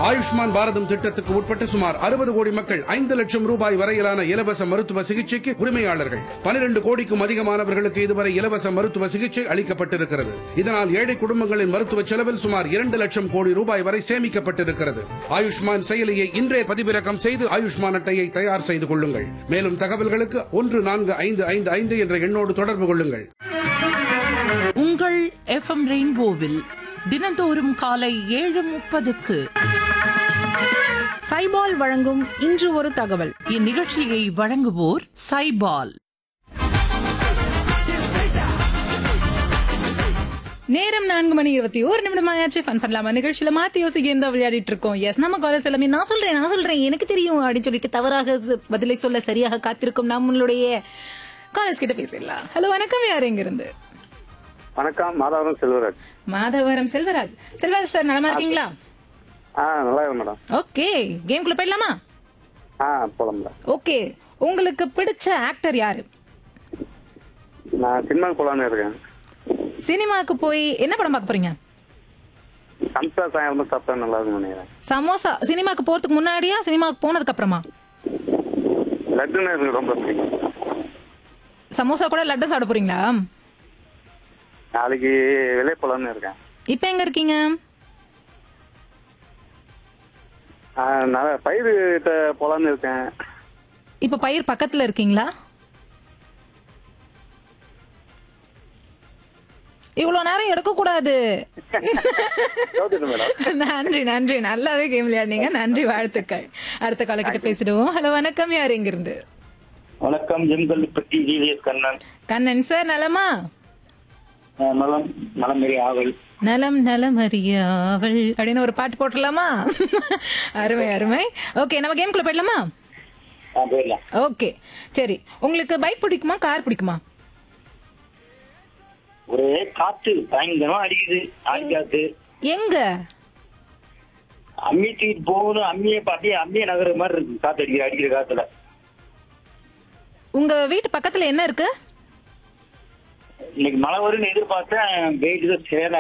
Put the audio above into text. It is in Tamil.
ஆயுஷ்மான் பாரதம் திட்டத்துக்கு உட்பட்ட சுமார் அறுபது கோடி மக்கள் ஐந்து லட்சம் ரூபாய் வரையிலான இலவச மருத்துவ சிகிச்சைக்கு உரிமையாளர்கள் பனிரெண்டு கோடிக்கும் அதிகமானவர்களுக்கு இதுவரை இலவச மருத்துவ சிகிச்சை அளிக்கப்பட்டிருக்கிறது இதனால் ஏழை குடும்பங்களின் மருத்துவ செலவில் சுமார் இரண்டு லட்சம் கோடி ரூபாய் வரை சேமிக்கப்பட்டிருக்கிறது ஆயுஷ்மான் செயலியை இன்றே பதிவிறக்கம் செய்து ஆயுஷ்மான் அட்டையை தயார் செய்து கொள்ளுங்கள் மேலும் தகவல்களுக்கு ஒன்று நான்கு ஐந்து ஐந்து ஐந்து என்ற எண்ணோடு தொடர்பு கொள்ளுங்கள் உங்கள் எஃப்எம் ரெயின்போவில் தினந்தோறும் காலை ஏழு முப்பதுக்கு சைபால் வழங்கும் இன்று ஒரு தகவல் இந்நிகழ்ச்சியை வழங்குவோர் சைபால் நேரம் நான்கு மணி இருபத்தி ஒரு நிமிடம் ஆயாச்சு ஃபன் பண்ணலாமா நிகழ்ச்சியில மாத்தி யோசி கேம் தான் விளையாடிட்டு இருக்கோம் எஸ் நம்ம காலேஜ் எல்லாமே நான் சொல்றேன் நான் சொல்றேன் எனக்கு தெரியும் அப்படின்னு சொல்லிட்டு தவறாக ச- பதிலை சொல்ல சரியாக காத்திருக்கும் நம்மளுடைய காலேஜ் கிட்ட பேசிடலாம் ஹலோ வணக்கம் யார் எங்க இருந்து வணக்கம் மாதவரம் செல்வராஜ் மாதவரம் செல்வராஜ் செல்வராஜ் சார் நலமா இருக்கீங்களா ஆ நல்லா இருக்கு மேடம் ஓகே கேம்குள்ள போயிடலாமா ஆ போலாம் மேடம் ஓகே உங்களுக்கு பிடிச்ச ஆக்டர் யாரு நான் சினிமாவுக்கு போலான்னு இருக்கேன் சினிமாக்கு போய் என்ன படம் பார்க்க போறீங்க சம்சா சாயம் சாப்பிட்டா நல்லா இருக்கும்னு நினைக்கிறேன் சமோசா சினிமாக்கு போறதுக்கு முன்னாடியா சினிமாக்கு போனதுக்கு அப்புறமா லட்டுன்னு எனக்கு ரொம்ப பிடிக்கும் சமோசா கூட லட்டு சாப்பிட போறீங்களா நாளைக்கு வெளியே போலான்னு இருக்கேன் இப்ப எங்க இருக்கீங்க ஆ, நான் பயிர்கிட்ட போலான்னு இருக்கேன் இப்ப பயிர் பக்கத்துல இருக்கீங்களா இவ்வளவு நேரம் எடுக்க கூடாது கௌதம் மேடம் நன்றி நன்றி நல்லாவே கேம் விளையாடுனீங்க நன்றி வாழ்த்துக்கள் அடுத்த கால கிட்ட பேசிடுவோம் ஹலோ வணக்கம் யார் எங்க இருந்து வணக்கம் ஜெம்கல்லிப்பட்டி ஜிவிஎஸ் கண்ணன் கண்ணன் சார் நலமா அஹ் நலம் நலமெறி ஆவல் நலம் நலம் அறியாவள் அப்படின்னு ஒரு பாட்டு போட்டுடலாமா அருமை அருமை ஓகே நம்ம கேம்குள்ள போயிடலாமா ஆ, போயிடலாம் ஓகே சரி உங்களுக்கு பைக் பிடிக்குமா கார் பிடிக்குமா ஒரே காத்து பயங்கரமா அடிக்குது ஆடிக்காத்து எங்க அம்மி தூக்கிட்டு போகணும் அம்மியை அப்படியே அம்மியை நகர மாதிரி இருக்கு காத்து அடிக்கிற அடிக்கிற காத்துல உங்க வீட்டு பக்கத்துல என்ன இருக்கு இன்னைக்கு மழை வரும்னு எதிர்பார்த்தேன் வெயிட் தான் சேர